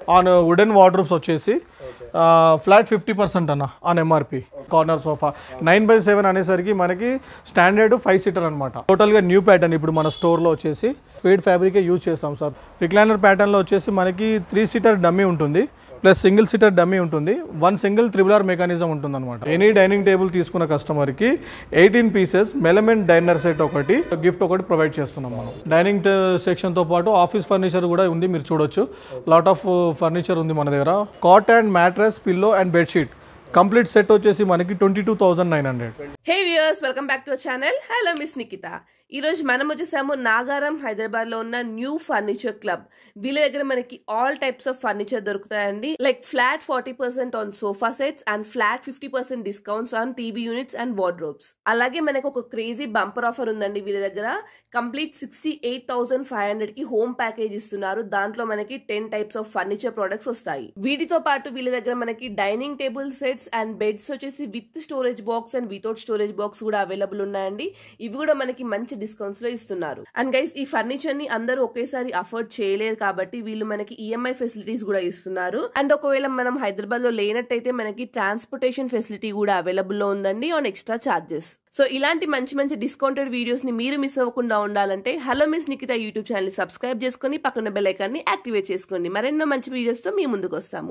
on wooden wardrobes వచ్చేసి flat fifty percent అన్న on MRP corner sofa nine by seven అనేసరికి మనకి standard five seater అనమాట టోటల్గా న్యూ ప్యాటర్న్ ఇప్పుడు మన స్టోర్లో వచ్చేసి ఫేడ్ ఫ్యాబ్రికే యూజ్ చేస్తాం సార్ రిక్లైనర్ ప్యాటర్న్లో వచ్చేసి మనకి త్రీ సీటర్ డమ్మీ ఉంటుంది ప్లస్ సింగిల్ సీటర్ డమ్మీ ఉంటుంది one single triple or mechanism ఉంటుంది అనమాట ఎనీ డైనింగ్ టేబుల్ తీసుకున్న కస్టమర్కి eighteen pieces melamine diner set ఒకటి గిఫ్ట్ ఒకటి ప్రొవైడ్ చేస్తున్నాం మనం డైనింగ్ సెక్షన్తో పాటు ఆఫీస్ ఫర్నిచర్ కూడా ఉంది మీరు చూడొచ్చు లాట్ ఆఫ్ ఫర్నిచర్ ఉంది మన దగ్గర cot and mattress pillow and bedsheet complete set వచ్చేసి మనకి twenty two thousand nine hundred hey viewers welcome back to channel hello miss Nikita ఈ రోజు మనం వచ్చేసాము నాగారం హైదరాబాద్ లో ఉన్న న్యూ ఫర్నిచర్ క్లబ్ వీళ్ళ దగ్గర మనకి ఆల్ టైప్స్ ఆఫ్ ఫర్నిచర్ దొరుకుతాయండి like flat forty percent on sofa sets and flat fifty percent discounts on TV units and wardrobes అలాగే మనకి ఒక క్రేజీ బంపర్ ఆఫర్ ఉందండి వీళ్ళ దగ్గర complete sixty eight thousand five hundred కి హోమ్ ప్యాకేజ్ ఇస్తున్నారు దాంట్లో మనకి ten types of furniture products వస్తాయి వీటితో పాటు వీళ్ళ దగ్గర మనకి dining table sets and beds వచ్చేసి with storage box and without storage box కూడా అవైలబుల్ ఉన్నాయండి ఇవి కూడా మనకి మంచి డిస్కౌంట్స్ లో ఇస్తున్నారు అండ్ గైస్ ఈ ఫర్నిచర్ ని అందరూ ఒకేసారి అఫోర్డ్ చేయలేరు కాబట్టి వీళ్ళు మనకి ఈఎంఐ ఫెసిలిటీస్ కూడా ఇస్తున్నారు అండ్ ఒకవేళ మనం హైదరాబాద్ లో లేనట్టయితే మనకి ట్రాన్స్పోర్టేషన్ ఫెసిలిటీ కూడా అవైలబుల్ లో ఉందండి ఆన్ ఎక్స్ట్రా చార్జెస్ సో ఇలాంటి మంచి మంచి డిస్కౌంటెడ్ వీడియోస్ ని మీరు మిస్ అవ్వకుండా ఉండాలంటే hello miss Nikita YouTube channel subscribe చేసుకొని పక్కన బెల్ ఐకాన్ ని యాక్టివేట్ చేసుకోండి మరెన్నో మంచి వీడియోస్ తో మీ ముందుకు వస్తాము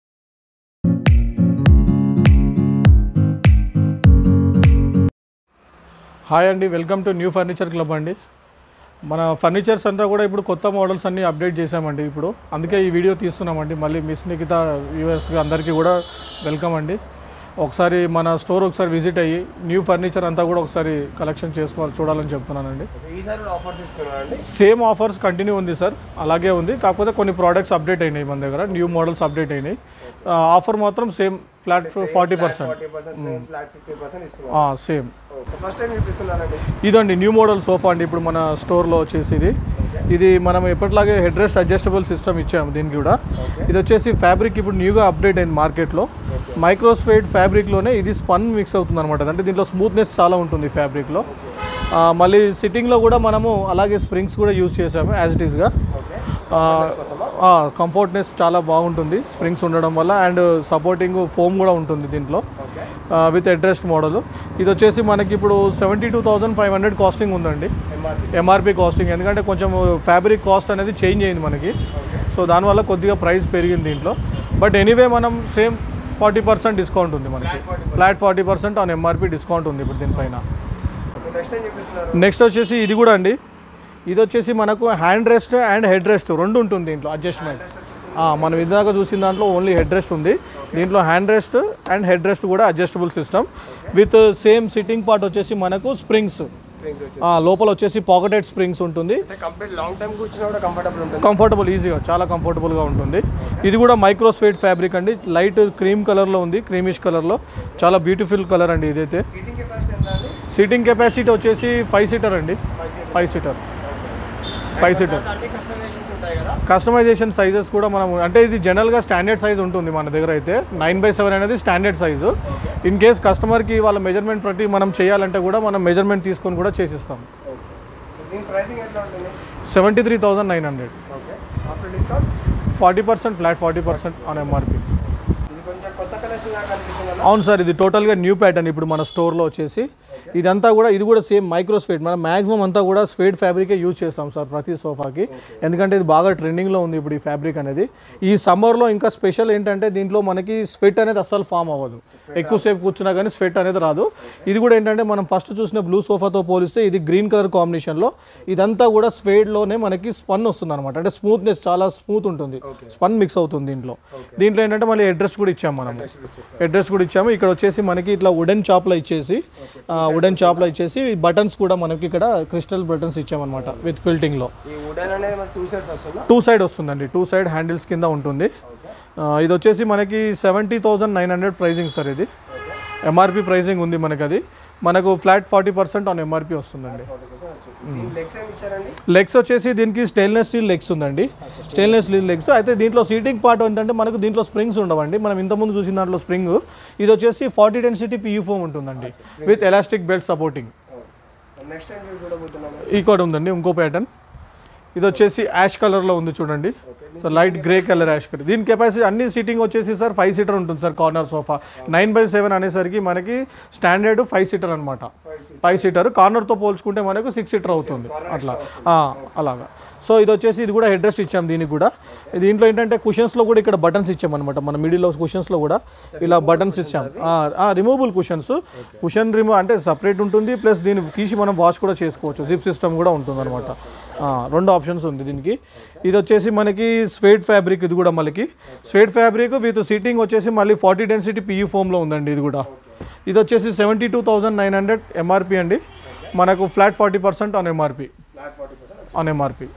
హాయ్ అండి welcome to new furniture club అండి మన ఫర్నిచర్స్ అంతా కూడా ఇప్పుడు కొత్త మోడల్స్ అన్ని అప్డేట్ చేసామండి ఇప్పుడు అందుకే ఈ వీడియో తీస్తున్నామండి మళ్ళీ మిస్ నిఖిత వ్యూవర్స్కి అందరికీ కూడా వెల్కమ్ అండి ఒకసారి మన స్టోర్ ఒకసారి విజిట్ అయ్యి న్యూ ఫర్నిచర్ అంతా కూడా ఒకసారి కలెక్షన్ చేసుకోవాలి చూడాలని చెప్తున్నానండి ఈసారి కూడా ఆఫర్స్ ఇస్తున్నారండి సేమ్ ఆఫర్స్ కంటిన్యూ ఉంది సార్ అలాగే ఉంది కాకపోతే కొన్ని ప్రోడక్ట్స్ అప్డేట్ అయినాయి మన దగ్గర న్యూ మోడల్స్ అప్డేట్ అయినాయి ఆఫర్ మాత్రం same flat forty percent forty percent flat fifty percent ఇస్తున్నారు సేమ్ సో ఫస్ట్ టైం చూపిస్తున్నారండి ఇదండి న్యూ మోడల్ సోఫా అండి ఇప్పుడు మన స్టోర్లో వచ్చేసి ఇది ఇది మనం ఎప్పటిలాగే హెడ్ రెస్ట్ అడ్జస్టబుల్ సిస్టమ్ ఇచ్చాము దీనికి కూడా ఇది వచ్చేసి ఫ్యాబ్రిక్ ఇప్పుడు న్యూగా అప్డేట్ అయింది మార్కెట్లో మైక్రోస్ఫేడ్ ఫ్యాబ్రిక్లోనే ఇది స్పన్ మిక్స్ అవుతుంది అనమాట అంటే దీంట్లో స్మూత్నెస్ చాలా ఉంటుంది ఫ్యాబ్రిక్లో మళ్ళీ సిట్టింగ్లో కూడా మనము అలాగే స్ప్రింగ్స్ కూడా యూజ్ చేసాము యాజ్ ఇట్ ఈస్గా కంఫర్ట్నెస్ చాలా బాగుంటుంది స్ప్రింగ్స్ ఉండడం వల్ల అండ్ సపోర్టింగ్ ఫోమ్ కూడా ఉంటుంది దీంట్లో విత్ అడ్రెస్ట్ మోడల్ ఇది వచ్చేసి మనకి ఇప్పుడు seventy two thousand five hundred costing ఉందండి ఎంఆర్పి ఎంఆర్పి కాస్టింగ్ ఎందుకంటే కొంచెం ఫ్యాబ్రిక్ కాస్ట్ అనేది చేంజ్ అయింది మనకి సో దానివల్ల కొద్దిగా ప్రైస్ పెరిగింది దీంట్లో బట్ ఎనీవే మనం సేమ్ ఫార్టీ పర్సెంట్ డిస్కౌంట్ ఉంది మనకి flat forty percent on MRP discount ఉంది ఇప్పుడు దీనిపైన సో నెక్స్ట్ టైం చూపిస్తున్నారు నెక్స్ట్ వచ్చేసి ఇది కూడా అండి ఇది వచ్చేసి మనకు hand rest and head rest రెండు ఉంటుంది దీంట్లో అడ్జస్ట్మెంట్ మనం ఇందాక చూసిన దాంట్లో ఓన్లీ హెడ్ రెస్ట్ ఉంది దీంట్లో hand rest and head rest కూడా adjustable system with same sitting part వచ్చేసి మనకు స్ప్రింగ్స్ స్ప్రింగ్స్ వచ్చి లోపల వచ్చేసి పాకెటెడ్ స్ప్రింగ్స్ ఉంటుంది అంటే కంప్లీట్ లాంగ్ టైం కూర్చున్నా కూడా కంఫర్టబుల్ ఉంటుంది కంఫర్టబుల్ ఈజీగా చాలా కంఫర్టబుల్గా ఉంటుంది ఇది కూడా మైక్రోస్వేట్ ఫ్యాబ్రిక్ అండి లైట్ క్రీమ్ కలర్లో ఉంది క్రీమిష్ కలర్లో చాలా బ్యూటిఫుల్ కలర్ అండి ఇదైతే సీటింగ్ కెపాసిటీ ఎంత అండి సీటింగ్ కెపాసిటీ వచ్చేసి ఫైవ్ సీటర్ అండి five seat five seater five seater అన్ని కస్టమైజేషన్స్ ఉంటాయి కదా కస్టమైజేషన్ సైజెస్ కూడా మనం అంటే ఇది జనరల్గా స్టాండర్డ్ సైజ్ ఉంటుంది మన దగ్గర అయితే నైన్ బై సెవెన్ అనేది స్టాండర్డ్ సైజు ఇన్ కేస్ కస్టమర్కి వాళ్ళ మెజర్మెంట్ ప్రతి మనం చేయాలంటే కూడా మనం మెజర్మెంట్ తీసుకొని కూడా చేసిస్తాం ఓకే సో దీని ప్రైసింగ్ ఎట్లా ఉంటుంది seventy three thousand nine hundred okay after discount forty percent flat forty percent on MRP ఇది కొంచెం కొత్త కలెక్షన్ లాగా కనిపిస్తుంది అవును సార్ ఇది టోటల్గా న్యూ ప్యాటర్న్ ఇప్పుడు మన స్టోర్లో వచ్చేసి ఇదంతా కూడా ఇది కూడా సేమ్ మైక్రో స్వేట్ మనం మాక్సిమం అంతా కూడా స్వేట్ ఫ్యాబ్రికే యూజ్ చేస్తాం సార్ ప్రతి సోఫాకి ఎందుకంటే ఇది బాగా ట్రెండింగ్లో ఉంది ఇప్పుడు ఈ ఫ్యాబ్రిక్ అనేది ఈ సమ్మర్లో ఇంకా స్పెషల్ ఏంటంటే దీంట్లో మనకి స్వెట్ అనేది అస్సలు ఫామ్ అవ్వదు ఎక్కువసేపు కూర్చున్నా కానీ స్వెట్ అనేది రాదు ఇది కూడా ఏంటంటే మనం ఫస్ట్ చూసిన బ్లూ సోఫాతో పోలిస్తే ఇది గ్రీన్ కలర్ కాంబినేషన్లో ఇదంతా కూడా స్వేడ్లోనే మనకి స్పన్ వస్తుంది అనమాట అంటే స్మూత్నెస్ చాలా స్మూత్ ఉంటుంది స్పన్ మిక్స్ అవుతుంది దీంట్లో దీంట్లో ఏంటంటే మళ్ళీ అడ్రస్ కూడా ఇచ్చాము మనం అడ్రస్ కూడా ఇచ్చాము ఇక్కడ వచ్చేసి మనకి ఇట్లా వుడెన్ చాప్లో ఇచ్చేసి వుడెన్ చాప్లో ఇచ్చేసి బటన్స్ కూడా మనకి ఇక్కడ క్రిస్టల్ బటన్స్ ఇచ్చామన్నమాట విత్ క్విల్టింగ్లో ఈ వుడెన్ అనేది మన టూ సైడ్స్ వస్తుందా టూ సైడ్ వస్తుందండి టూ సైడ్ హ్యాండిల్స్ కింద ఉంటుంది ఆ, ఇది వచ్చేసి మనకి seventy thousand nine hundred pricing sir ఇది ఎంఆర్పి ప్రైజింగ్ ఉంది మనకి అది మనకు flat forty percent on MRP వస్తుందండి ఫార్టీ పర్సెంట్ వచ్చేసి దీని లెగ్స్ ఏమి ఇచ్చారండి లెగ్స్ వచ్చేసి దీనికి స్టెయిన్లెస్ స్టీల్ లెగ్స్ ఉందండి స్టెయిన్లెస్ స్టీల్ లెగ్స్ అయితే దీంట్లో సీటింగ్ పార్ట్ ఏంటంటే మనకు దీంట్లో స్ప్రింగ్స్ ఉండవండి మనం ఇంతకుముందు చూసిన దాంట్లో స్ప్రింగ్ ఇది వచ్చేసి ఫార్టీ డెన్సిటీ పియూ ఫోమ్ ఉంటుందండి with elastic belt supporting so next time చూడబోతున్నాము ఈ కూడా ఉందండి ఇంకో ప్యాటర్న్ ఇది వచ్చేసి యాష్ కలర్లో ఉంది చూడండి so light grey colour ash colour దీని కెపాసిటీ అన్ని సీటింగ్ వచ్చేసి సార్ ఫైవ్ సీటర్ ఉంటుంది sir corner sofa nine by seven అనేసరికి మనకి స్టాండర్డ్ ఫైవ్ సీటర్ అనమాట ఫైవ్ సీటర్ కార్నర్తో పోల్చుకుంటే మనకు సిక్స్ సీటర్ అవుతుంది అట్లా ఆ, అలాగా సో ఇది వచ్చేసి ఇది కూడా హెడ్ రెస్ట్ ఇచ్చాం దీనికి కూడా దీంట్లో ఏంటంటే కుషన్స్లో కూడా ఇక్కడ బటన్స్ ఇచ్చాం అనమాట మన మిడిల్లో కుషన్స్లో కూడా ఇలా బటన్స్ ఇచ్చాం రిమూవబుల్ కుషన్స్ కుషన్ రిమూవ్ అంటే సపరేట్ ఉంటుంది ప్లస్ దీన్ని తీసి మనం వాష్ కూడా చేసుకోవచ్చు జిప్ సిస్టమ్ కూడా ఉంటుంది అనమాట రెండు ఆప్షన్స్ ఉంది దీనికి ఇది వచ్చేసి మనకి స్వేట్ ఫ్యాబ్రిక్ ఇది కూడా మనకి స్వేట్ ఫ్యాబ్రిక్ విత్ సీటింగ్ వచ్చేసి మళ్ళీ ఫార్టీ డెన్సిటీ పియూ ఫోమ్లో ఉందండి ఇది కూడా ఇది వచ్చేసి seventy two thousand nine hundred MRP అండి మనకు flat forty percent on MRP flat forty percent on MRP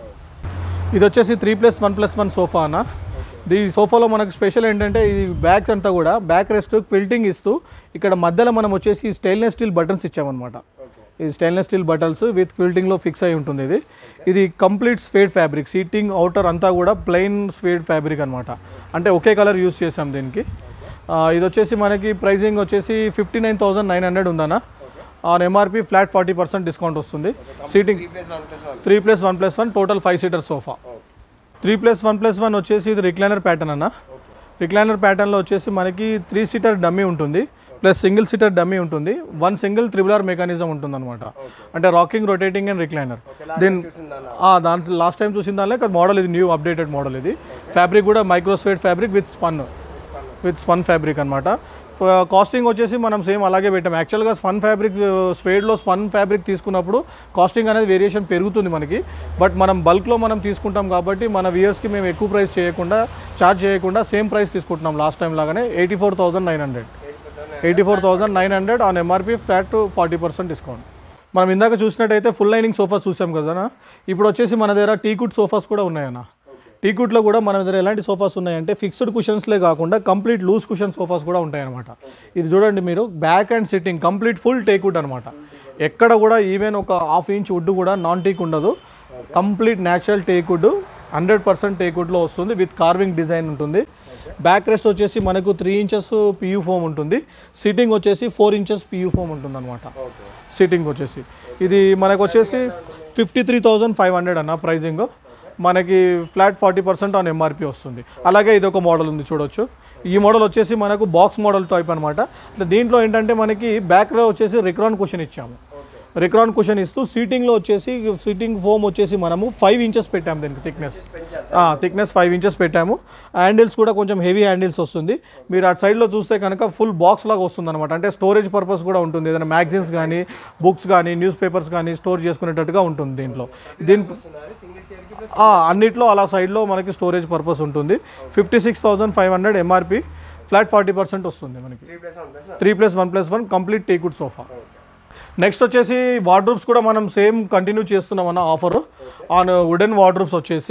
ఇది వచ్చేసి three plus one plus one sofa అన్న ఈ సోఫాలో మనకు స్పెషల్ ఏంటంటే ఈ బ్యాక్ అంతా కూడా బ్యాక్ రెస్ట్ క్విల్టింగ్ ఇస్తూ ఇక్కడ మధ్యలో మనం వచ్చేసి స్టెయిన్లెస్ స్టీల్ బటన్స్ ఇచ్చామన్నమాట ఈ స్టెయిన్లెస్ స్టీల్ బటన్స్ విత్ క్విల్టింగ్లో ఫిక్స్ అయి ఉంటుంది ఇది ఇది complete suede fabric seating outer అంతా కూడా ప్లెయిన్ స్వేడ్ ఫ్యాబ్రిక్ అనమాట అంటే ఒకే కలర్ యూస్ చేసాం దీనికి ఆ, ఇది వచ్చేసి మనకి ప్రైజింగ్ వచ్చేసి fifty nine thousand nine hundred ఉందన్న on MRP flat forty percent discount వస్తుంది seating three plus one plus one three plus one plus one total five seater sofa three plus one plus one వచ్చేసి ఇది recliner pattern అన్న recliner ప్యాటర్న్లో వచ్చేసి మనకి three seater dummy ఉంటుంది plus single seater dummy ఉంటుంది one single triple or mechanism ఉంటుంది అనమాట అంటే రాకింగ్ రొటేటింగ్ అండ్ రిక్లైనర్ దీని ఆ, దాంట్లో లాస్ట్ టైం చూసిన దానిలో మోడల్ ఇది న్యూ అప్డేటెడ్ మోడల్ ఇది ఫ్యాబ్రిక్ కూడా microsuede fabric with spun with spun fabric అనమాట కాస్టింగ్ వచ్చేసి మనం సేమ్ అలాగే పెట్టాం యాక్చువల్గా స్పన్ ఫ్యాబ్రిక్ స్వేడ్లో స్పన్ ఫ్యాబ్రిక్ తీసుకున్నప్పుడు కాస్టింగ్ అనేది వేరియేషన్ పెరుగుతుంది మనకి బట్ మనం బల్క్లో మనం తీసుకుంటాం కాబట్టి మన వియర్స్కి మేము ఎక్కువ ప్రైస్ చేయకుండా ఛార్జ్ చేయకుండా సేమ్ ప్రైస్ తీసుకుంటున్నాం లాస్ట్ టైం లాగానే eighty four thousand nine hundred eighty four thousand nine hundred on MRP flat forty percent discount మనం ఇందాక చూసినట్టయితే ఫుల్ లైనింగ్ సోఫాస్ చూసాం కదా ఇప్పుడు వచ్చేసి మన దగ్గర టీకుడ్ సోఫాస్ కూడా ఉన్నాయన్న టీకుట్లో కూడా మన దగ్గర ఎలాంటి సోఫాస్ ఉన్నాయంటే ఫిక్స్డ్ కుషన్స్లే కాకుండా కంప్లీట్ లూజ్ కుషన్ సోఫాస్ కూడా ఉంటాయన్నమాట ఇది చూడండి మీరు back and sitting complete full teakwood అనమాట ఎక్కడ కూడా ఈవెన్ ఒక హాఫ్ ఇంచ్ వుడ్ కూడా నాన్ టేక్ ఉండదు complete natural teakwood hundred percent టేక్వుడ్లో వస్తుంది విత్ కార్వింగ్ డిజైన్ ఉంటుంది బ్యాక్ రెస్ట్ వచ్చేసి మనకు త్రీ ఇంచెస్ పియూ ఫోమ్ ఉంటుంది సిట్టింగ్ వచ్చేసి ఫోర్ ఇంచెస్ పియూ ఫోమ్ ఉంటుంది అనమాట సిట్టింగ్ వచ్చేసి ఇది మనకు వచ్చేసి fifty three thousand five hundred అన్న ప్రైజింగ్ మనకి flat forty percent on MRP వస్తుంది అలాగే ఇది ఒక మోడల్ ఉంది చూడొచ్చు ఈ మోడల్ వచ్చేసి మనకు బాక్స్ మోడల్ టైప్ అనమాట దీంట్లో ఏంటంటే మనకి బ్యాక్లో వచ్చేసి రిక్రాన్ కుషన్ ఇచ్చాము రిక్రాన్ కుషన్ ఇస్తూ సీటింగ్లో వచ్చేసి సీటింగ్ ఫోమ్ వచ్చేసి మనము ఫైవ్ ఇంచెస్ పెట్టాము దీనికి థిక్నెస్ థిక్నెస్ ఫైవ్ ఇంచెస్ పెట్టాము హ్యాండిల్స్ కూడా కొంచెం హెవీ హ్యాండిల్స్ వస్తుంది మీరు అటు సైడ్లో చూస్తే కనుక ఫుల్ బాక్స్ లాగా వస్తుంది అనమాట అంటే స్టోరేజ్ పర్పస్ కూడా ఉంటుంది ఏదైనా మ్యాగజైన్స్ కానీ బుక్స్ కానీ న్యూస్ పేపర్స్ కానీ స్టోర్ చేసుకునేటట్టుగా ఉంటుంది దీంట్లో దీని సింగిల్ చైర్ కి ప్లస్ ఆ, అన్నిట్లో అలా సైడ్లో మనకి స్టోరేజ్ పర్పస్ ఉంటుంది fifty six thousand five hundred MRP flat forty percent వస్తుంది మనకి three plus one plus three plus one plus one complete teakwood sofa next వచ్చేసి వార్డ్రూబ్స్ కూడా మనం సేమ్ కంటిన్యూ చేస్తున్నాం అన్న ఆఫర్ ఆన్ వుడెన్ వార్డ్రూబ్స్ వచ్చేసి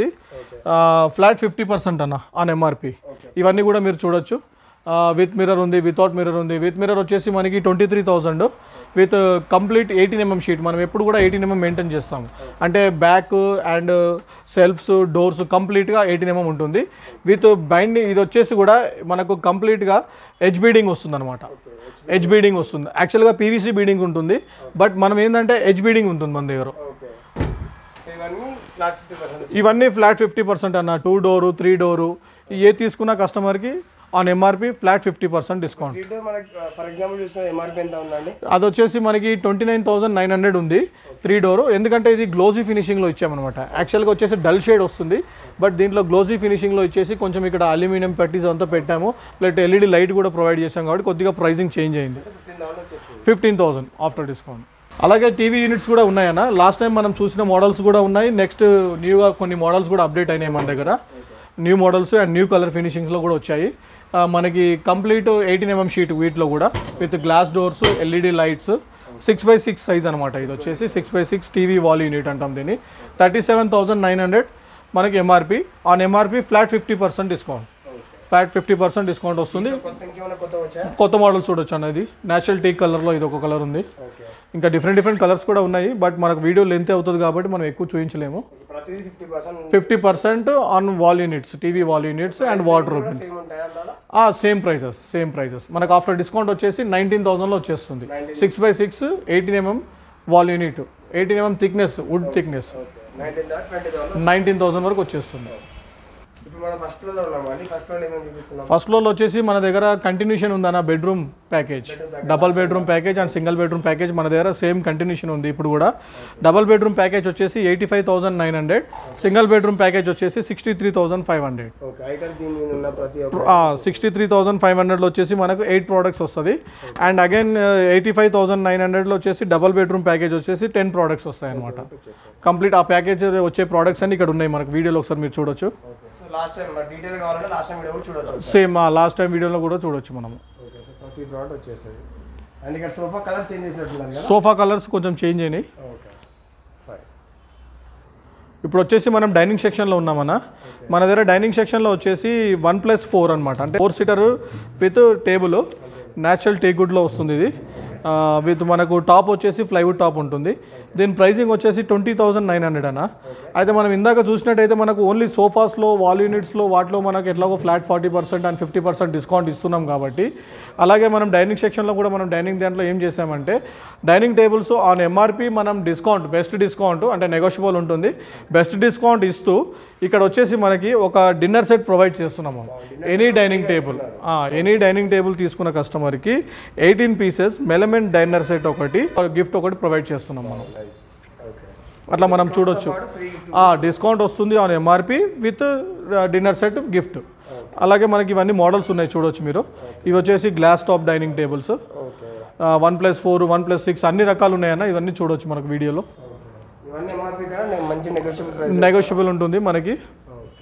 flat fifty percent అన్న on MRP ఇవన్నీ కూడా మీరు చూడొచ్చు విత్ మిర్రర్ ఉంది వితౌట్ మిర్రర్ ఉంది విత్ మిర్రర్ వచ్చేసి మనకి twenty three thousand with complete eighteen mm sheet మనం ఎప్పుడు కూడా ఎయిటీన్ ఎంఎం మెయింటైన్ చేస్తాం అంటే బ్యాక్ అండ్ సెల్ఫ్స్ డోర్స్ కంప్లీట్గా ఎయిటీన్ ఎంఎం ఉంటుంది విత్ బైండింగ్ ఇది వచ్చేసి కూడా మనకు కంప్లీట్గా ఎడ్జ్ బీడింగ్ వస్తుంది అనమాట ఎడ్జ్ బీడింగ్ వస్తుంది యాక్చువల్గా పీవీసీ బీడింగ్ ఉంటుంది బట్ మనం ఏంటంటే ఎడ్జ్ బీడింగ్ ఉంటుంది మన దగ్గర ఓకే ఇవన్నీ ఫ్లాట్ ఫిఫ్టీ పర్సెంట్ ఇవన్నీ ఫ్లాట్ ఫిఫ్టీ పర్సెంట్ అన్న టూ డోరు త్రీ డోరు ఏ తీసుకున్న కస్టమర్కి on MRP flat fifty percent discount three door మనకి ఫర్ ఎగ్జాంపుల్ చూసుకున్న ఎంఆర్పీ ఎంత ఉందండి అది వచ్చేసి మనకి twenty nine thousand nine hundred ఉంది త్రీ డోర్ ఎందుకంటే ఇది గ్లోజీ ఫినిషింగ్లో ఇచ్చామన్నమాట యాక్చువల్గా వచ్చేసి డల్ షేడ్ వస్తుంది బట్ దీంట్లో గ్లోజీ ఫినిషింగ్లో ఇచ్చేసి కొంచెం ఇక్కడ అల్యూమినియం పట్టీస్ అంతా పెట్టాము ప్లస్ ఎల్ఈడి లైట్ కూడా ప్రొవైడ్ చేసాం కాబట్టి కొద్దిగా ప్రైజింగ్ చేంజ్ అయింది ఫిఫ్టీన్ థౌసండ్ వచ్చేస్తుంది ఫిఫ్టీన్ థౌసండ్ ఆఫ్టర్ డిస్కౌంట్ అలాగే టీవీ యూనిట్స్ కూడా ఉన్నాయన్న లాస్ట్ టైం మనం చూసిన మోడల్స్ కూడా ఉన్నాయి నెక్స్ట్ న్యూగా కొన్ని మోడల్స్ కూడా అప్డేట్ అయినాయి మన దగ్గర new models and new colour ఫినిషింగ్స్లో కూడా వచ్చాయి ఆ, మనకి కంప్లీట్ ఎయిటీన్ ఎంఎం షీట్ వీటిలో కూడా with glass doors LED lights six by six size అనమాట ఇది వచ్చేసి six by six TV wall unit అంటాం దీన్ని thirty seven thousand nine hundred మనకి MRP on MRP flat fifty percent discount flat fifty percent discount వస్తుంది కొత్త ఇంకేమైనా కొత్త వచ్చాయా కొత్త మోడల్స్ చూడొచ్చు అన్నది నేచురల్ టీక్ కలర్లో ఇది ఒక కలర్ ఉంది ఓకే ఇంకా డిఫరెంట్ డిఫరెంట్ కలర్స్ కూడా ఉన్నాయి బట్ మనకు వీడియో లెంత్ అవుతుంది కాబట్టి మనం ఎక్కువ చూపించలేము ప్రతిదీ fifty percent fifty percent on wall units TV wall units and water same ఉంటాయా అలా సేమ్ ప్రైసెస్ సేమ్ ప్రైసెస్ మనకు ఆఫ్టర్ డిస్కౌంట్ వచ్చేసి నైన్టీన్ థౌసండ్లో వచ్చేస్తుంది six by six eighteen mm wall unit eighteen mm thickness wood thickness nineteen దాకా twenty thousand nineteen thousand వరకు వచ్చేస్తుంది ఇప్పుడు మనం ఫస్ట్ ఫ్లోర్లో ఉన్నాము అండి ఫస్ట్ ఫ్లోర్ ఏమేమి చూపిస్తున్నాం ఫస్ట్ ఫ్లోర్లో వచ్చేసి మన దగ్గర కంటిన్యూషన్ ఉందన్న bedroom package double bedroom package and single bedroom package మన దగ్గర సేమ్ కంటిన్యూషన్ ఉంది ఇప్పుడు కూడా డబల్ బెడ్రూమ్ ప్యాకేజ్ వచ్చేసి eighty five thousand nine hundred single bedroom package వచ్చేసి sixty three thousand five hundred okay item దీని మీద ఉన్న ప్రతి ఒక్క సిక్స్టీ త్రీ థౌసండ్ ఫైవ్ హండ్రెడ్లో వచ్చేసి మనకు ఎయిట్ ప్రోడక్ట్స్ వస్తుంది and again eighty five thousand nine హండ్రెడ్లో వచ్చేసి డబల్ బెడ్రూమ్ ప్యాకేజ్ వచ్చేసి టెన్ ప్రోడక్ట్స్ వస్తాయి అనమాట వచ్చేస్తాయి కంప్లీట్ ఆ ప్యాకేజ్ వచ్చే ప్రోడక్ట్స్ అన్ని ఇక్కడ ఉన్నాయి మనకు వీడియోలో ఒకసారి మీరు చూడొచ్చు ఓకే సో లాస్ట్ టైం మన డీటెయిల్ కావాలంటే లాస్ట్ టైం వీడియో కూడా చూడొచ్చు సేమ్ లాస్ట్ టైం వీడియోలో కూడా చూడొచ్చు మనం ఓకే సో ప్రతి ప్రోడక్ట్ వచ్చేస్తుంది అండ్ ఇక్కడ సోఫా కలర్ చేంజ్ చేసినట్టున్నారు కదా సోఫా కలర్స్ కొంచెం చేంజ్ అయినాయి ఓకే ఫైన్ ఇప్పుడు వచ్చేసి మనం డైనింగ్ సెక్షన్లో ఉన్నామన్న మన దగ్గర డైనింగ్ సెక్షన్లో వచ్చేసి వన్ ప్లస్ ఫోర్ అనమాట అంటే four seater with table natural టేక్వుడ్లో వస్తుంది ఇది విత్ మనకు టాప్ వచ్చేసి ప్లైవుడ్ టాప్ ఉంటుంది దీని ప్రైజింగ్ వచ్చేసి ట్వంటీ థౌసండ్ నైన్ హండ్రెడ్ అన్న అయితే మనం ఇందాక చూసినట్టయితే మనకు ఓన్లీ సోఫాస్లో వాల్ యూనిట్స్లో వాటిలో మనకు ఎట్లాగో flat forty percent and fifty percent discount ఇస్తున్నాం కాబట్టి అలాగే మనం డైనింగ్ సెక్షన్లో కూడా మనం డైనింగ్ దాంట్లో ఏం చేసామంటే డైనింగ్ టేబుల్స్ ఆన్ ఎంఆర్పి మనం డిస్కౌంట్ బెస్ట్ డిస్కౌంట్ అంటే నెగోషియబుల్ ఉంటుంది బెస్ట్ డిస్కౌంట్ ఇస్తూ ఇక్కడ వచ్చేసి మనకి ఒక డిన్నర్ సెట్ ప్రొవైడ్ చేస్తున్నాము any dining table any dining table తీసుకున్న కస్టమర్కి eighteen pieces melamine diner set ఒకటి గిఫ్ట్ ఒకటి ప్రొవైడ్ చేస్తున్నాం మనం నైస్ ఓకే అట్లా మనం చూడొచ్చు ఫ్రీ గిఫ్ట్ డిస్కౌంట్ వస్తుంది on MRP with dinner set gift అలాగే మనకి ఇవన్నీ మోడల్స్ ఉన్నాయి చూడొచ్చు మీరు ఇవి వచ్చేసి glass top dining tables okay one plus four one plus six అన్ని రకాలు ఉన్నాయన్న ఇవన్నీ చూడొచ్చు మనకు వీడియోలో ఇవన్నీ ఎంఆర్పి కదా నేను మంచి నెగోషియబుల్ ప్రైస్ నెగోషియబుల్ ఉంటుంది మనకి ఓకే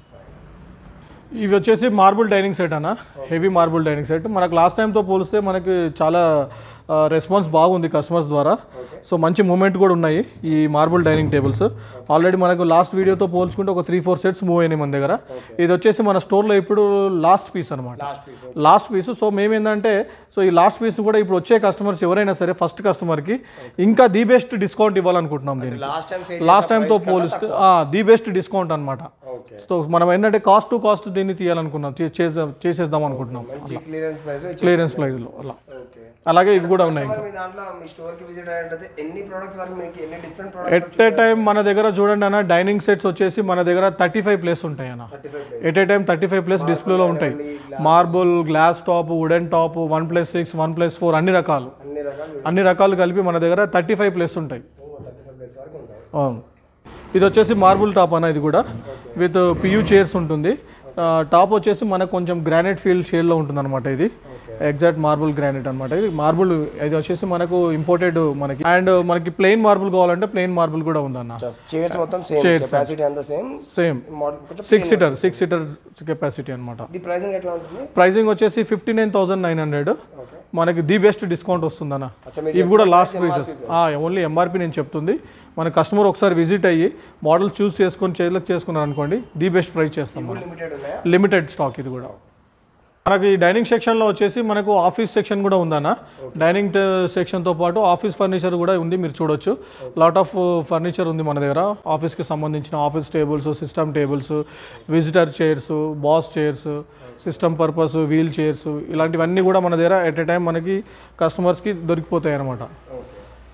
ఇవి వచ్చేసి మార్బుల్ డైనింగ్ సెట్ అన్న హెవీ మార్బుల్ డైనింగ్ సెట్ మనకు లాస్ట్ టైంతో పోలిస్తే మనకి చాలా రెస్పాన్స్ బాగుంది కస్టమర్స్ ద్వారా సో మంచి మూమెంట్ కూడా ఉన్నాయి ఈ మార్బుల్ డైనింగ్ టేబుల్స్ ఆల్రెడీ మనకు లాస్ట్ వీడియోతో పోల్చుకుంటే ఒక త్రీ ఫోర్ సెట్స్ మూవ్ అయినాయి మన దగ్గర ఇది వచ్చేసి మన స్టోర్లో ఇప్పుడు లాస్ట్ పీస్ అనమాట last piece last piece so మేమేందంటే సో ఈ లాస్ట్ పీస్ కూడా ఇప్పుడు వచ్చే కస్టమర్స్ ఎవరైనా సరే ఫస్ట్ కస్టమర్కి ఇంకా ది బెస్ట్ డిస్కౌంట్ ఇవ్వాలనుకుంటున్నాం దీనికి లాస్ట్ టైం సేల్ లాస్ట్ టైంతో పోలిస్తే ది బెస్ట్ డిస్కౌంట్ అనమాట ఓకే సో మనం ఏంటంటే కాస్ట్ టు కాస్ట్ దీన్ని తీయాలనుకున్నాం చే- చేసే- చేసేద్దాం అనుకుంటున్నాం మంచి క్లియరెన్స్ ప్రైస్ క్లియరెన్స్ ప్రైస్లో అలా ఓకే అలాగే ఇవి కూడా ఉన్నాయి మరి మీ దాంట్లో మీ స్టోర్ కి విజిట్ అయ్యేటైతే ఎన్ని ప్రొడక్ట్స్ వరకు మీకు ఎన్ని different products at a time మన దగ్గర చూడండి అన్న డైనింగ్ సెట్స్ వచ్చేసి మన దగ్గర థర్టీ ఫైవ్ ప్లేస్ ఉంటాయి అన్న thirty five place at a time thirty five place డిస్ప్లేలో ఉంటాయి marble glass top wooden top one plus six one plus four అన్ని రకాలు అన్ని రకాలు అన్ని రకాలు కలిపి మన దగ్గర థర్టీ ఫైవ్ ప్లేస్ ఉంటాయి థర్టీ ఫైవ్ ప్లేస్ వరకు ఉంటాయి అవును ఇది వచ్చేసి మార్బుల్ టాప్ అన్న ఇది కూడా విత్ పియూ చైర్స్ ఉంటుంది ఆ, టాప్ వచ్చేసి మనకు కొంచెం గ్రానైట్ ఫీల్డ్ షేడ్లో ఉంటుంది అనమాట ఇది ఎగ్జాక్ట్ మార్బుల్ గ్రానైట్ అనమాట ఇది మార్బుల్ ఇది వచ్చేసి మనకు ఇంపోర్టెడ్ మనకి అండ్ మనకి ప్లెయిన్ మార్బుల్ కావాలంటే ప్లెయిన్ మార్బుల్ కూడా ఉందన్న చైర్స్ మొత్తం సేమ్ కెపాసిటీ అంతా సేమ్ సేమ్ మోడల్ కొంచెం six seater six seater capacity అనమాట ఇది ప్రైసింగ్ ఎట్లా ఉంటుంది ప్రైసింగ్ వచ్చేసి fifty nine thousand nine hundred okay మనకి ది బెస్ట్ డిస్కౌంట్ వస్తుందన్న అచ్చా మీరు ఇవి కూడా లాస్ట్ ప్రైసెస్ ఓన్లీ ఎంఆర్పి నేను చెప్తుంది మన కస్టమర్ ఒకసారి విజిట్ అయ్యి మోడల్ చూస్ చేసుకొని చేతిలోకి చేసుకున్నారు అనుకోండి ది బెస్ట్ ప్రైస్ చేస్తాం మనం లిమిటెడ్ ఉన్నాయా లిమిటెడ్ స్టాక్ ఇది కూడా మనకి ఈ డైనింగ్ సెక్షన్లో వచ్చేసి మనకు ఆఫీస్ సెక్షన్ కూడా ఉందన్న డైనింగ్ ట- సెక్షన్తో పాటు ఆఫీస్ ఫర్నిచర్ కూడా ఉంది మీరు చూడొచ్చు లాట్ ఆఫ్ ఫర్నిచర్ ఉంది మన దగ్గర ఆఫీస్కి సంబంధించిన office tables system tables visitor chairs boss chairs system purpose wheel chairs ఇలాంటివన్నీ కూడా మన దగ్గర ఎట్ ఎ టైం మనకి కస్టమర్స్కి దొరికిపోతాయి అన్నమాట ఓకే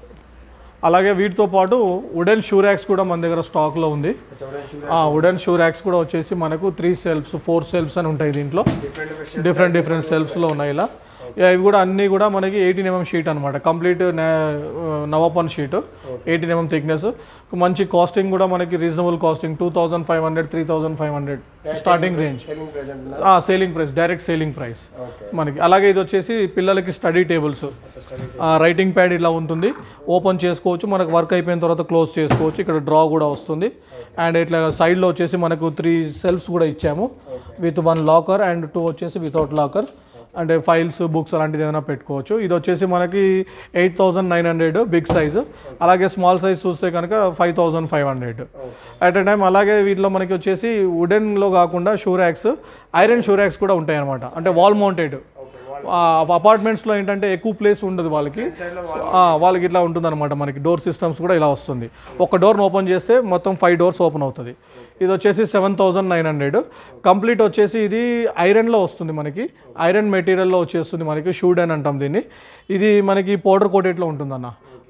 అలాగే వీటితో పాటు వుడెన్ షూ ర్యాక్స్ కూడా మన దగ్గర స్టాక్లో ఉంది చూడండి షూ ఆ వుడెన్ షూ ర్యాక్స్ కూడా వచ్చేసి మనకు త్రీ సెల్ఫ్స్ ఫోర్ సెల్ఫ్స్ అని ఉంటాయి దీంట్లో డిఫరెంట్ డిఫరెంట్ డిఫరెంట్ డిఫరెంట్ సెల్ఫ్స్లో ఉన్నాయి ఇలా ఇక ఇవి కూడా అన్నీ కూడా మనకి ఎయిటీన్ ఎంఎం షీట్ అనమాట కంప్లీట్ నవపన్ షీట్ ఎయిటీన్ ఎంఎం థిక్నెస్ మంచి కాస్టింగ్ కూడా మనకి reasonable costing two thousand five hundred three thousand five hundred starting range selling price అంటున్నారు selling price direct selling price okay మనకి అలాగే ఇది వచ్చేసి పిల్లలకి స్టడీ టేబుల్స్ రైటింగ్ ప్యాడ్ ఇలా ఉంటుంది ఓపెన్ చేసుకోవచ్చు మనకు వర్క్ అయిపోయిన తర్వాత క్లోజ్ చేసుకోవచ్చు ఇక్కడ డ్రా కూడా వస్తుంది అండ్ ఇట్లా సైడ్లో వచ్చేసి మనకు త్రీ సెల్ఫ్స్ కూడా ఇచ్చాము with one locker and two వచ్చేసి వితౌట్ లాకర్ అంటే ఫైల్స్ బుక్స్ అలాంటిది ఏదైనా పెట్టుకోవచ్చు ఇది వచ్చేసి మనకి eight thousand nine hundred big size అలాగే స్మాల్ సైజ్ చూస్తే కనుక five thousand five hundred at a time అలాగే వీటిలో మనకి వచ్చేసి వుడెన్లో కాకుండా shoe racks iron shoe racks కూడా ఉంటాయి అనమాట అంటే వాల్ మౌంటెడ్ అపార్ట్మెంట్స్లో ఏంటంటే ఎక్కువ ప్లేస్ ఉండదు వాళ్ళకి ఆ, వాళ్ళకి ఇట్లా ఉంటుంది అనమాట మనకి డోర్ సిస్టమ్స్ కూడా ఇలా వస్తుంది ఒక డోర్ని ఓపెన్ చేస్తే మొత్తం ఫైవ్ డోర్స్ ఓపెన్ అవుతుంది ఇది వచ్చేసి seven thousand nine hundred complete వచ్చేసి ఇది ఐరన్లో వస్తుంది మనకి ఐరన్ మెటీరియల్లో వచ్చేస్తుంది మనకి షూడ్ అని అంటాం దీన్ని ఇది మనకి పౌడర్ కోటెట్లో ఉంటుందన్న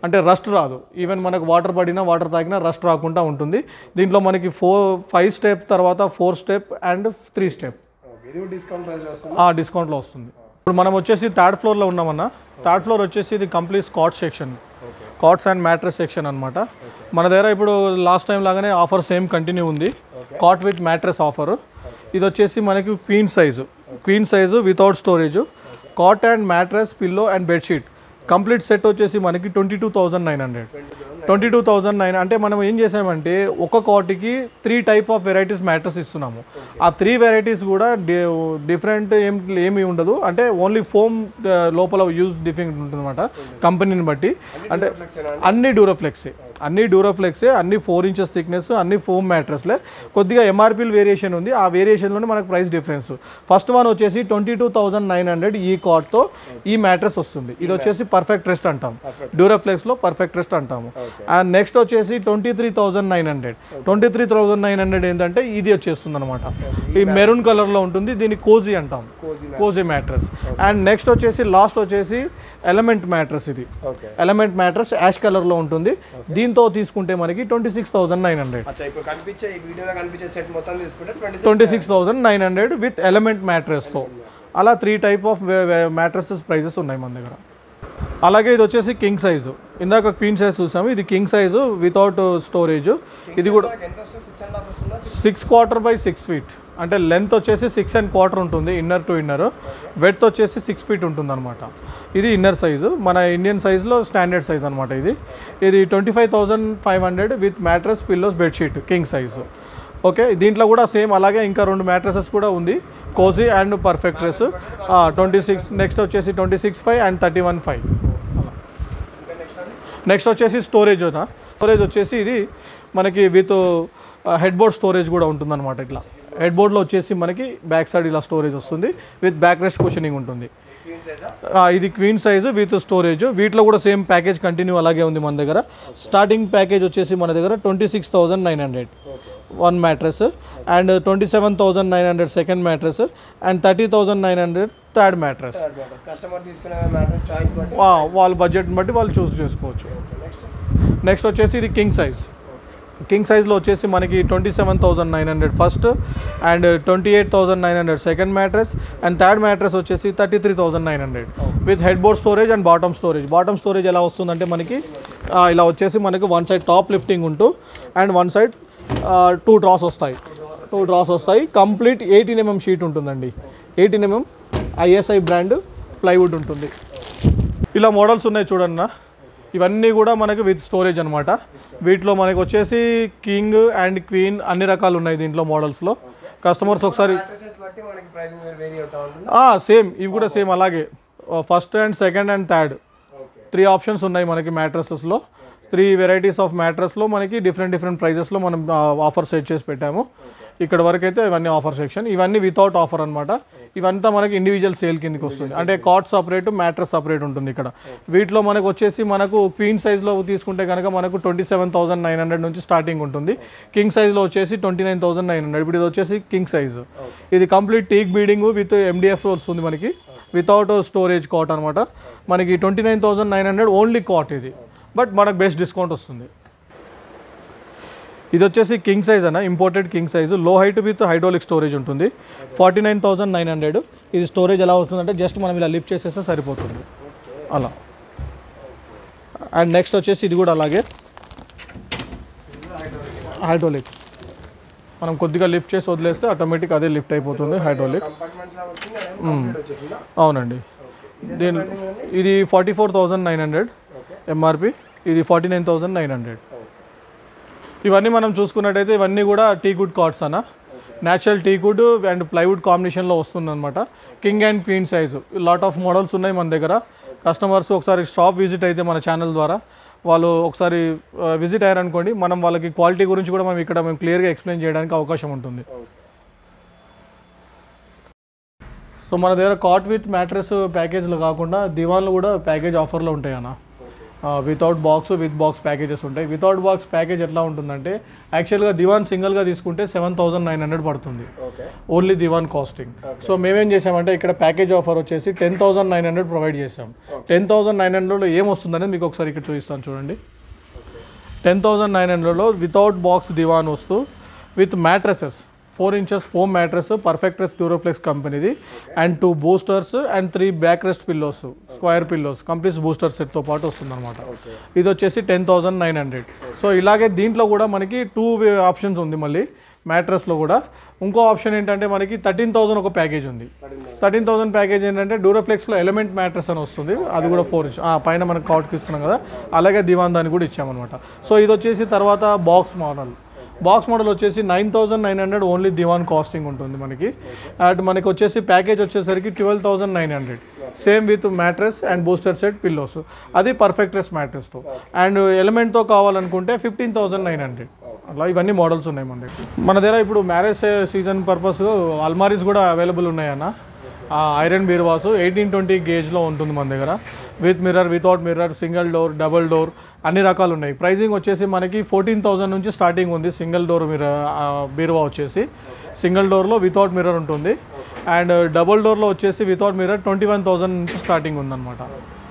అంటే రస్ట్ రాదు ఈవెన్ మనకు వాటర్ పడినా వాటర్ తాగినా రస్ట్ రాకుండా ఉంటుంది దీంట్లో మనకి ఫోర్ ఫైవ్ స్టెప్ తర్వాత four step and three step okay ఇది డిస్కౌంట్ ప్రైస్ వస్తుంది ఆ డిస్కౌంట్లో వస్తుంది ఇప్పుడు మనం వచ్చేసి థర్డ్ ఫ్లోర్లో ఉన్నామన్నా థర్డ్ ఫ్లోర్ వచ్చేసి ఇది కంప్లీట్ స్కాట్ section cots and mattress section అనమాట మన దగ్గర ఇప్పుడు లాస్ట్ టైం లాగానే ఆఫర్ సేమ్ కంటిన్యూ ఉంది కాట్ విత్ మ్యాట్రెస్ ఆఫర్ ఇది వచ్చేసి మనకి queen size queen size without storage cot and mattress pillow and bedsheet complete set వచ్చేసి మనకి twenty two thousand nine hundred twenty two thousand nine అంటే మనం ఏం చేసామంటే ఒక కాట్కి three type of varieties mattress ఇస్తున్నాము ఆ త్రీ వెరైటీస్ కూడా డిఫరెంట్ ఏం ఏమి ఉండదు అంటే ఓన్లీ ఫోమ్ లోపల యూజ్ డిఫరెంట్ ఉంటుందన్నమాట కంపెనీని బట్టి అంటే అన్ని డ్యూరోఫ్లెక్సే అన్ని డ్యూరోఫ్లెక్సే అన్ని ఫోర్ ఇంచెస్ థిక్నెస్ అన్ని ఫోమ్ మ్యాట్రస్లే కొద్దిగా ఎంఆర్పీల్ వేరియేషన్ ఉంది ఆ వేరియేషన్లోనే మనకు ప్రైస్ డిఫరెన్స్ ఫస్ట్ వన్ వచ్చేసి twenty two thousand nine hundred ఈ కాట్తో ఈ మ్యాట్రస్ వస్తుంది ఇది వచ్చేసి పర్ఫెక్ట్ రెస్ట్ అంటాం డ్యూరోఫ్లెక్స్లో పర్ఫెక్ట్ రెస్ట్ అంటాము అండ్ నెక్స్ట్ వచ్చేసి twenty three thousand nine hundred twenty three thousand nine hundred ఏంటంటే ఇది వచ్చేస్తుంది అనమాట ఈ మెరూన్ కలర్లో ఉంటుంది దీన్ని కోజీ అంటాం కోజీ మ్యాట్రస్ అండ్ నెక్స్ట్ వచ్చేసి లాస్ట్ వచ్చేసి ఎలమెంట్ మ్యాట్రస్ ఇది ఓకే ఎలమెంట్ మ్యాట్రస్ యాష్ కలర్లో ఉంటుంది దీంతో తీసుకుంటే మనకి twenty six thousand nine hundred అచ్చా ఇప్పుడు కనిపించే ఈ వీడియోలో కనిపించే సెట్ మొత్తం తీసుకుంటే twenty twenty six thousand nine hundred with element మ్యాట్రెస్తో అలా three type of mattresses prices ఉన్నాయి మన దగ్గర అలాగే ఇది వచ్చేసి కింగ్ సైజు ఇందాక క్వీన్ సైజ్ చూసాము ఇది కింగ్ సైజు వితౌట్ స్టోరేజ్ ఇది కూడా ఎంత వస్తుంది సిక్స్ అండ్ హాఫ్ వస్తుందా six quarter by six feet అంటే లెంత్ వచ్చేసి సిక్స్ అండ్ క్వార్టర్ ఉంటుంది ఇన్నర్ టు ఇన్నర్ వెడ్త్ వచ్చేసి సిక్స్ ఫీట్ ఉంటుంది అనమాట ఇది ఇన్నర్ సైజు మన ఇండియన్ సైజులో స్టాండర్డ్ సైజ్ అనమాట ఇది ఇది twenty five thousand five hundred with mattress pillows bedsheet king size okay దీంట్లో కూడా సేమ్ అలాగే ఇంకా రెండు మ్యాట్రసెస్ కూడా ఉంది cozy and perfect dress twenty six next వచ్చేసి twenty six five and thirty one five next వచ్చేసి స్టోరేజ్ స్టోరేజ్ వచ్చేసి ఇది మనకి విత్ హెడ్ బోర్డ్ స్టోరేజ్ కూడా ఉంటుందన్నమాట ఇట్లా హెడ్ బోర్డ్లో వచ్చేసి మనకి బ్యాక్ సైడ్ ఇలా స్టోరేజ్ వస్తుంది విత్ బ్యాక్ రెస్ట్ కుషనింగ్ ఉంటుంది క్వీన్ సైజా ఆ, ఇది క్వీన్ సైజు విత్ స్టోరేజ్ వీటిలో కూడా సేమ్ ప్యాకేజ్ కంటిన్యూ అలాగే ఉంది మన దగ్గర స్టార్టింగ్ ప్యాకేజ్ వచ్చేసి మన దగ్గర twenty six thousand nine hundred one mattress and twenty seven thousand nine hundred second mattress and thirty thousand nine hundred third mattress customer తీసుకునే మ్యాటర్ చాయిస్ బట్టి వాళ్ళ బడ్జెట్ని బట్టి వాళ్ళు చూస్ చేసుకోవచ్చు నెక్స్ట్ నెక్స్ట్ వచ్చేసి ఇది కింగ్ సైజ్ కింగ్ సైజ్లో వచ్చేసి మనకి twenty seven thousand nine hundred first and twenty eight thousand nine hundred second mattress and third mattress వచ్చేసి thirty three thousand nine hundred with head board storage and bottom storage bottom storage ఎలా వస్తుందంటే మనకి ఆ, ఇలా వచ్చేసి మనకి one side top lifting ఉంటూ and one side two drawers వస్తాయి టూ డ్రాస్ వస్తాయి కంప్లీట్ ఎయిటీన్ ఎంఎం షీట్ ఉంటుందండి eighteen mm ISI brand plywood ఉంటుంది ఇలా మోడల్స్ ఉన్నాయి చూడన్నా ఇవన్నీ కూడా మనకి విత్ స్టోరేజ్ అనమాట వీటిలో మనకి వచ్చేసి కింగ్ అండ్ క్వీన్ అన్ని రకాలు ఉన్నాయి దీంట్లో మోడల్స్లో కస్టమర్స్ ఒకసారి మ్యాట్రసెస్ బట్టి మనకి ప్రైస్ వేరీ అవుతా ఉంటుంది సేమ్ ఇవి కూడా సేమ్ అలాగే first and second and third okay three options ఉన్నాయి మనకి మ్యాట్రసెస్లో త్రీ వెరైటీస్ ఆఫ్ మ్యాట్రస్లో మనకి డిఫరెంట్ డిఫరెంట్ ప్రైజెస్లో మనం ఆఫర్ సెట్ చేసి పెట్టాము ఇక్కడ వరకు అయితే ఇవన్నీ ఆఫర్ సెక్షన్ ఇవన్నీ వితౌట్ ఆఫర్ అనమాట ఇవంతా మనకి ఇండివిజువల్ సేల్ కిందకి వస్తుంది అంటే కాట్ సపరేట్ మ్యాట్రస్ సపరేట్ ఉంటుంది ఇక్కడ వీటిలో మనకు వచ్చేసి మనకు క్వీన్ సైజ్లో తీసుకుంటే కనుక మనకు twenty seven thousand nine hundred నుంచి స్టార్టింగ్ ఉంటుంది కింగ్ సైజ్లో వచ్చేసి twenty nine thousand nine hundred ఇప్పుడు ఇది వచ్చేసి కింగ్ సైజ్ ఇది complete teak beading with MDF వస్తుంది మనకి వితౌట్ స్టోరేజ్ కాట్ అనమాట మనకి twenty nine thousand nine hundred only cot ఇది బట్ మనకు బెస్ట్ డిస్కౌంట్ వస్తుంది ఇది వచ్చేసి కింగ్ సైజ్ అన్న imported king size low height with hydraulic storage ఉంటుంది forty nine thousand nine hundred ఇది స్టోరేజ్ ఎలా వస్తుందంటే జస్ట్ మనం ఇలా లిఫ్ట్ చేసేస్తే సరిపోతుంది అలా అండ్ నెక్స్ట్ వచ్చేసి ఇది కూడా అలాగే హైడ్రోలిక్ మనం కొద్దిగా లిఫ్ట్ చేసి వదిలేస్తే ఆటోమేటిక్ అదే లిఫ్ట్ అయిపోతుంది హైడ్రోలిక్ కంపార్ట్మెంట్స్ లా వచ్చింది అదేమో కంప్లీట్ వచ్చేసిందా అవునండి దీని ఇది forty four thousand nine hundred MRP ఇది forty nine thousand nine hundred ఇవన్నీ మనం చూసుకున్నట్టయితే ఇవన్నీ కూడా టీ గుడ్ కార్డ్స్ అన్న natural teak wood and plywood కాంబినేషన్లో వస్తుందన్నమాట king and queen size lot of models ఉన్నాయి మన దగ్గర కస్టమర్స్ ఒకసారి షాప్ విజిట్ అయితే మన ఛానల్ ద్వారా వాళ్ళు ఒకసారి విజిట్ అయ్యారనుకోండి మనం వాళ్ళకి క్వాలిటీ గురించి కూడా మనం ఇక్కడ మేము క్లియర్గా ఎక్స్ప్లెయిన్ చేయడానికి అవకాశం ఉంటుంది సో మన దగ్గర కాట్ విత్ మ్యాట్రెస్ ప్యాకేజ్లో కాకుండా దివాన్లు కూడా ప్యాకేజ్ ఆఫర్లో ఉంటాయి అన్న without box with box packages ఉంటాయి వితౌట్ బాక్స్ ప్యాకేజ్ ఎట్లా ఉంటుందంటే యాక్చువల్గా దివాన్ సింగిల్గా తీసుకుంటే సెవెన్ థౌసండ్ నైన్ హండ్రెడ్ పడుతుంది okay only divan costing so మేమేం చేసామంటే ఇక్కడ ప్యాకేజ్ ఆఫర్ వచ్చేసి ten thousand nine hundred provide చేసాం టెన్ థౌసండ్ నైన్ హండ్రెడ్లో ఏం వస్తుందనేది మీకు ఒకసారి ఇక్కడ చూపిస్తాను చూడండి టెన్ థౌసండ్ నైన్ హండ్రెడ్లో వితౌట్ బాక్స్ దివాన్ వస్తూ with mattresses four inches foam mattress perfect rest Duroflex కంపెనీది and two boosters and three back rest pillows square pillows complete booster సెట్తో పాటు వస్తుందన్నమాట ఇది వచ్చేసి ten thousand nine hundred so ఇలాగే దీంట్లో కూడా మనకి టూ ఆప్షన్స్ ఉంది మళ్ళీ మ్యాట్రస్లో కూడా ఇంకో ఆప్షన్ ఏంటంటే మనకి థర్టీన్ థౌసండ్ ఒక ప్యాకేజ్ ఉంది థర్టీన్ థౌసండ్ ప్యాకేజ్ ఏంటంటే డూరోఫ్లెక్స్లో ఎలిమెంట్ మ్యాట్రస్ అని వస్తుంది అది కూడా ఫోర్ ఇంచ్ పైన మనకి కాట్కి ఇస్తున్నాం కదా అలాగే దివాన్ దాన్ని కూడా ఇచ్చామన్నమాట సో ఇది వచ్చేసి తర్వాత బాక్స్ మోడల్ బాక్స్ మోడల్ వచ్చేసి nine thousand nine hundred only divan costing ఉంటుంది మనకి అండ్ మనకి వచ్చేసి ప్యాకేజ్ వచ్చేసరికి twelve thousand nine hundred same with mattress and booster set pillows అది పర్ఫెక్ట్ రెస్ మ్యాట్రెస్తో అండ్ ఎలిమెంట్తో కావాలనుకుంటే ఫిఫ్టీన్ థౌసండ్ నైన్ హండ్రెడ్ అలా ఇవన్నీ మోడల్స్ ఉన్నాయి మన దగ్గర మన దగ్గర ఇప్పుడు మ్యారేజ్ సీజన్ పర్పస్ అల్మారీస్ కూడా అవైలబుల్ ఉన్నాయన్న ఐరన్ బీర్వాసు ఎయిటీన్ ట్వంటీ గేజ్లో ఉంటుంది మన దగ్గర with mirror without mirror single door double door అన్ని రకాలు ఉన్నాయి ప్రైజింగ్ వచ్చేసి మనకి ఫోర్టీన్ థౌసండ్ నుంచి స్టార్టింగ్ ఉంది సింగిల్ డోర్ మిర్రర్ బీరువా వచ్చేసి సింగిల్ డోర్లో వితౌట్ మిర్రర్ ఉంటుంది అండ్ డబుల్ డోర్లో వచ్చేసి without mirror twenty one thousand నుంచి స్టార్టింగ్ ఉందన్నమాట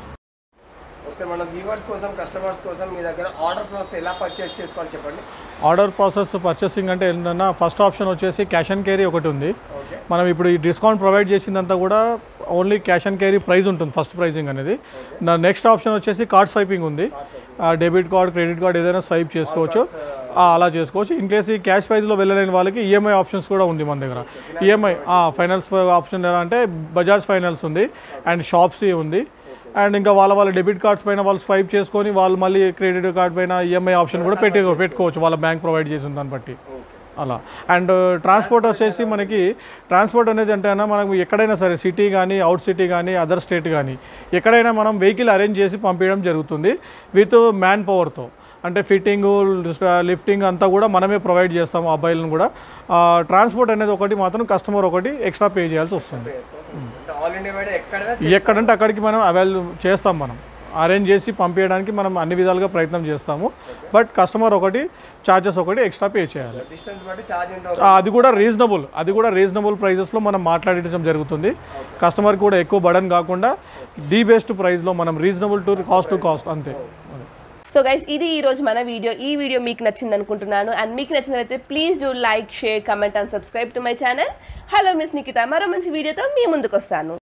ఒకసారి మన వ్యూవర్స్ కోసం కస్టమర్స్ కోసం మీ దగ్గర ఆర్డర్ ప్రాసెస్ ఎలా పర్చేస్ చేసుకోవాలి చెప్పండి ఆర్డర్ ప్రాసెస్ పర్చేసింగ్ అంటే ఏంటన్నా ఫస్ట్ ఆప్షన్ వచ్చేసి క్యాష్ అండ్ క్యారీ ఒకటి ఉంది మనం ఇప్పుడు ఈ డిస్కౌంట్ ప్రొవైడ్ చేసిందంతా కూడా only cash and carry price ఉంటుంది ఫస్ట్ ప్రైజింగ్ అనేది నా నెక్స్ట్ ఆప్షన్ వచ్చేసి కార్డ్ స్వైపింగ్ ఉంది డెబిట్ కార్డ్ క్రెడిట్ కార్డ్ ఏదైనా స్వైప్ చేసుకోవచ్చు ఆ, అలా చేసుకోవచ్చు ఇన్ కేసు ఈ క్యాష్ ప్రైస్లో వెళ్ళలేని వాళ్ళకి ఈఎంఐ ఆప్షన్స్ కూడా ఉంది మన దగ్గర ఈఎంఐ ఫైనాన్స్ ఆప్షన్ ఎలా అంటే బజాజ్ ఫైనాన్స్ ఉంది అండ్ షాప్సీ ఉంది అండ్ ఇంకా వాళ్ళ వాళ్ళ డెబిట్ కార్డ్స్ పైన వాళ్ళు స్వైప్ చేసుకొని వాళ్ళు మళ్ళీ క్రెడిట్ కార్డ్ పైన ఈఎంఐ ఆప్షన్ కూడా పెట్టి పెట్టుకోవచ్చు వాళ్ళ బ్యాంక్ ప్రొవైడ్ చేసిన దాన్ని బట్టి అలా అండ్ ట్రాన్స్పోర్ట్ వచ్చేసి మనకి ట్రాన్స్పోర్ట్ అనేది అంటే అన్న మనకు ఎక్కడైనా సరే సిటీ కానీ అవుట్ సిటీ కానీ అదర్ స్టేట్ కానీ ఎక్కడైనా మనం వెహికల్ అరేంజ్ చేసి పంపించడం జరుగుతుంది విత్ మ్యాన్ పవర్తో అంటే ఫిట్టింగ్ లిఫ్టింగ్ అంతా కూడా మనమే ప్రొవైడ్ చేస్తాము అబ్బాయిలను కూడా ట్రాన్స్పోర్ట్ అనేది ఒకటి మాత్రం కస్టమర్ ఒకటి ఎక్స్ట్రా పే చేయాల్సి వస్తుంది అంటే ఆల్ ఇండియా వైడ్ ఎక్కడైనా ఎక్కడంటే అక్కడికి మనం అవైల్ చేస్తాం మనం అరేంజ్ చేసి పంపించడానికి మనం అన్ని విధాలుగా ప్రయత్నం చేస్తాము బట్ కస్టమర్ ఒకటి ఛార్జెస్ ఒకటి ఎక్స్ట్రా పే చేయాలి డిస్టెన్స్ బట్టి ఛార్జ్ ఎంత ఆ, అది కూడా రీజనబుల్ అది కూడా రీజనబుల్ ప్రైజెస్లో మనం మాట్లాడించడం జరుగుతుంది కస్టమర్ కూడా ఎక్కువ బడన్ కాకుండా ది బెస్ట్ ప్రైస్లో మనం reasonable to cost to cost అంతే సో గైస్ ఇది ఈ రోజు మన వీడియో ఈ వీడియో మీకు నచ్చింది అనుకుంటున్నాను అండ్ మీకు నచ్చినట్లయితే please do like share comment and subscribe to my channel hello miss Nikita మరో మంచి వీడియోతో మీ ముందుకు వస్తాను